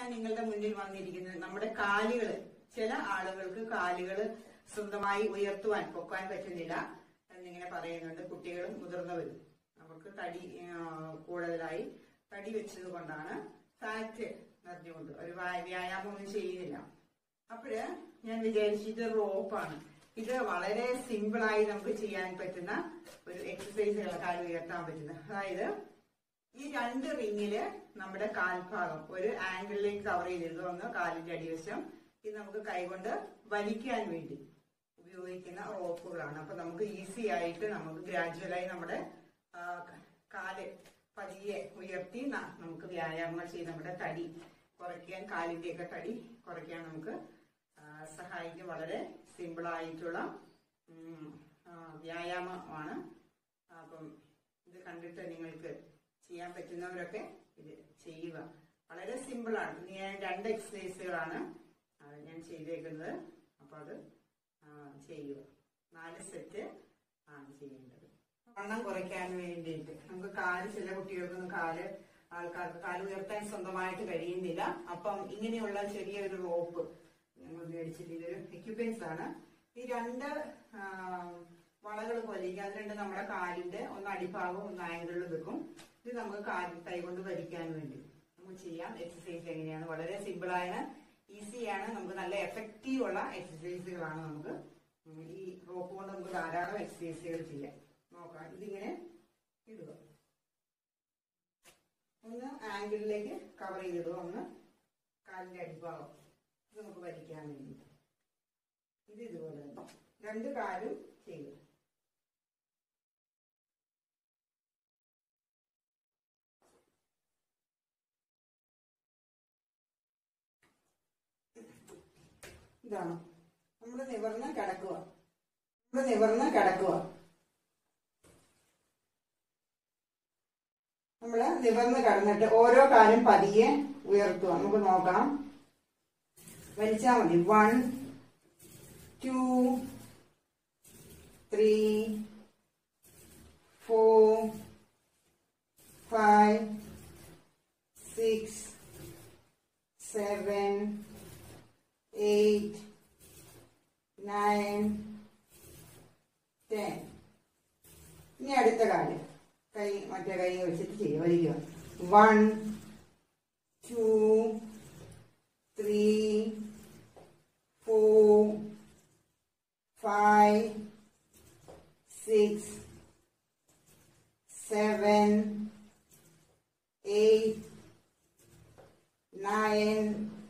ഞാൻ നിങ്ങളുടെ മുന്നിൽ വന്നിരിക്കുന്നത് നമ്മുടെ കാലുകള് ചില ആളുകൾക്ക് കാലുകള് സ്വന്തമായി ഉയർത്തുവാൻ പൊക്കാൻ പറ്റുന്നില്ല എന്നിങ്ങനെ പറയുന്നുണ്ട് കുട്ടികളും മുതിർന്നവരും അവർക്ക് തടി ആ, കൂടുതലായി തടി വെച്ചത് കൊണ്ടാണ് ഫാറ്റ് നിറഞ്ഞുകൊണ്ട് ഒരു വ്യാ- വ്യായാമം ഒന്നും ചെയ്യുന്നില്ല അപ്പോഴ് ഞാൻ വിചാരിച്ചു ഇത് റോപ്പാണ് ഇത് വളരെ സിമ്പിളായി നമുക്ക് ചെയ്യാൻ പറ്റുന്ന ഒരു എക്സസൈസുകൾ കാല് ഉയർത്താൻ പറ്റുന്ന അതായത് ഈ രണ്ട് റിങ്ങില് നമ്മുടെ കാൽഭാഗം ഒരു ആംഗിളിലേക്ക് കവർ ചെയ്തിരുന്നു ഒന്ന് കാലിന്റെ അടിവശം ഇത് നമുക്ക് കൈകൊണ്ട് വലിക്കാൻ വേണ്ടി ഉപയോഗിക്കുന്ന റോപ്പുകളാണ് അപ്പൊ നമുക്ക് ഈസി ആയിട്ട് നമുക്ക് ഗ്രാജുവലായി നമ്മുടെ ആ, കാല് പതിയെ ഉയർത്തി ന- നമുക്ക് വ്യായാമങ്ങൾ ചെയ്ത് നമ്മുടെ തടി കുറയ്ക്കാൻ കാലിന്റെ ഒക്കെ തടി കുറയ്ക്കാൻ നമുക്ക് ആ, സഹായിക്കും വളരെ സിമ്പിൾ ആയിട്ടുള്ള ഉം, ആ, വ്യായാമമാണ് അപ്പം ഇത് കണ്ടിട്ട് നിങ്ങൾക്ക് ചെയ്യാൻ പറ്റുന്നവരൊക്കെ ഇത് ചെയ്യുക വളരെ സിമ്പിൾ ആണ് ഇനി ഞാൻ രണ്ട് എക്സസൈസുകളാണ് ആ, ഞാൻ ചെയ്തേക്കുന്നത് അപ്പൊ അത് ആ, ചെയ്യുക നാല് സെറ്റ് ആണ് ചെയ്യേണ്ടത് വണ്ണം കുറയ്ക്കാൻ വേണ്ടിയിട്ട് നമുക്ക് കാല് ചില കുട്ടികൾക്കൊന്നും കാല് ആൾക്കാർക്ക് കാല് ഉയർത്താൻ സ്വന്തമായിട്ട് കഴിയുന്നില്ല അപ്പം ഇങ്ങനെയുള്ള ചെറിയൊരു റോപ്പ് ഞങ്ങൾ മേടിച്ചിട്ട് ഇതൊരു എക്യുപ്മെന്റ്സ് ആണ് ഈ രണ്ട് വളകൾ പോലെ ഇരിക്കും. അത് രണ്ട് നമ്മുടെ കാലിന്റെ ഒന്ന് അടിഭാഗവും ഒന്ന് ആംഗിളിൽ വെക്കും ഇത് നമുക്ക് കാലിൽ കൈ കൊണ്ട് വലിക്കാൻ വേണ്ടി നമുക്ക് ചെയ്യാം എക്സസൈസ് എങ്ങനെയാണ് വളരെ സിമ്പിളാണ് ഈസിയാണ് നമുക്ക് നല്ല എഫക്റ്റീവ് ഉള്ള എക്സസൈസുകളാണ് നമുക്ക് ഉം ഈ റോപ്പ് കൊണ്ട് നമുക്ക് ധാരാളം എക്സസൈസുകൾ ചെയ്യാം നോക്കാം ഇതിങ്ങനെ ഇടുക ഒന്ന് ആംഗിളിലേക്ക് കവർ ചെയ്തിടുക ഒന്ന് കാലിന്റെ അടിഭാഗം ഇത് നമുക്ക് വലിക്കാൻ വേണ്ടി ഇത് ഇതുപോലെ തന്നെ രണ്ട് കാലും ചെയ്യുക ഇതാണ് നമ്മൾ നിവർന്ന് കിടക്കുക നമ്മൾ നിവർന്ന് കിടക്കുക നമ്മള് നിവർന്ന് കിടന്നിട്ട് ഓരോ കാലും പതിയെ ഉയർത്തുക നമുക്ക് നോക്കാം വലിച്ചാൽ മതി one two three four five six seven eight, nine, ten. ഇനി അടുത്ത കാല് കൈ മറ്റേ കൈ വെച്ചിട്ട് ചെയ്യുക വലിക്കുക one two three four five six seven eight nine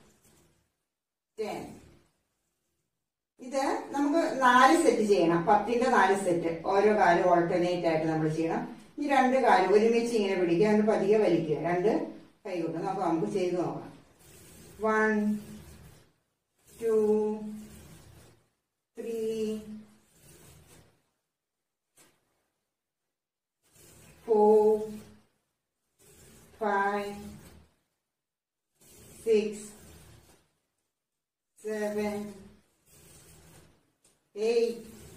ten ഇത് നമുക്ക് നാല് സെറ്റ് ചെയ്യണം പത്തിന്റെ നാല് സെറ്റ് ഓരോ കാലും ഓൾട്ടർനേറ്റ് ആയിട്ട് നമ്മൾ ചെയ്യണം ഈ രണ്ട് കാലും ഒരുമിച്ച് ഇങ്ങനെ പിടിക്കുക എന്നിട്ട് പതിയെ വലിക്കുക രണ്ട് കൈ കൊണ്ട് നമുക്ക് നമുക്ക് ചെയ്ത് നോക്കാം one two three four five six seven, eight,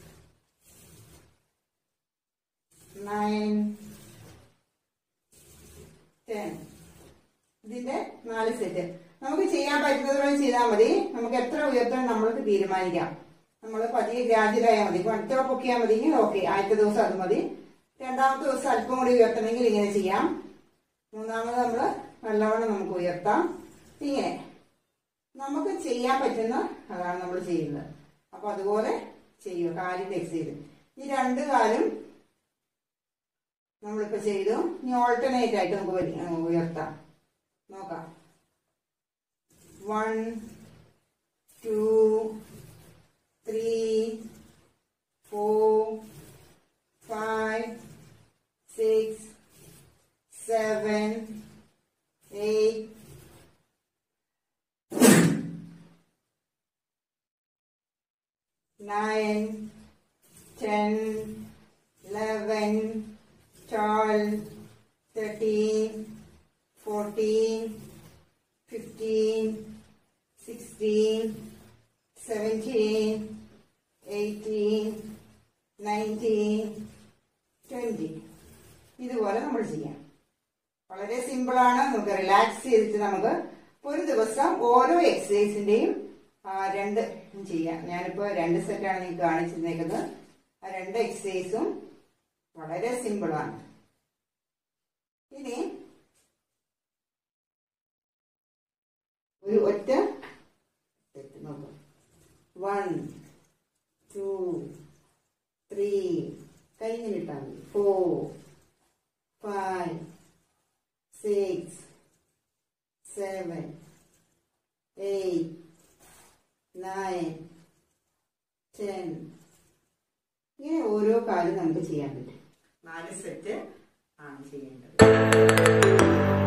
nine, ten. ഇതിന്റെ നാല് സെറ്റ് നമുക്ക് ചെയ്യാൻ പറ്റുന്നതോടെ ചെയ്താൽ മതി നമുക്ക് എത്ര ഉയർത്തണം നമ്മൾക്ക് തീരുമാനിക്കാം നമ്മൾ പതിയെ ഗ്രാജുവലായാൽ മതി ഇപ്പൊ അടുത്ത പൊക്കിയാൽ മതി ഓക്കെ ആദ്യത്തെ ദിവസം അത് മതി രണ്ടാമത്തെ ദിവസം അല്പം കൂടി ഉയർത്തണമെങ്കിൽ ഇങ്ങനെ ചെയ്യാം മൂന്നാമത് നമ്മൾ നല്ലവണ്ണം നമുക്ക് ഉയർത്താം ഇങ്ങനെ നമുക്ക് ചെയ്യാൻ പറ്റുന്ന അതാണ് നമ്മൾ ചെയ്യുന്നത് അപ്പൊ അതുപോലെ ചെയ്യുക കാലിന്റെ എക്സൈസ് ഈ രണ്ട് കാലും നമ്മളിപ്പോ ചെയ്തു ഇനി ഓൾട്ടർനേറ്റ് ആയിട്ട് നമുക്ക് വലി- ആ, ഉയർത്താം നോക്കാം one two three four five six seven eight nine, ten, eleven, twelve, thirteen, fourteen, fifteen, sixteen, seventeen, eighteen, nineteen, twenty ഇതുപോലെ നമ്മൾ ചെയ്യാം വളരെ സിമ്പിൾ ആണ് നമുക്ക് റിലാക്സ് ചെയ്തിട്ട് നമുക്ക് ഒരു ദിവസം ഓരോ എക്സസൈസിന്റെയും ആ, രണ്ട് ചെയ്യാം ഞാനിപ്പോ രണ്ട് സെറ്റാണ് നിങ്ങൾക്ക് കാണിച്ചിരുന്നേക്കുന്നത് ആ രണ്ട് എക്സസൈസും വളരെ സിമ്പിളാണ് ഇനി ഒരു ഒറ്റ സെറ്റ് നോക്കാം വൺ ടു ത്രീ കഴിഞ്ഞിട്ടാൽ മതി four five six seven eight nine ten ഇങ്ങനെ ഓരോ കാര്യം നമുക്ക് ചെയ്യാൻ പറ്റും നാല് സെറ്റ് ആണ് ചെയ്യേണ്ടത്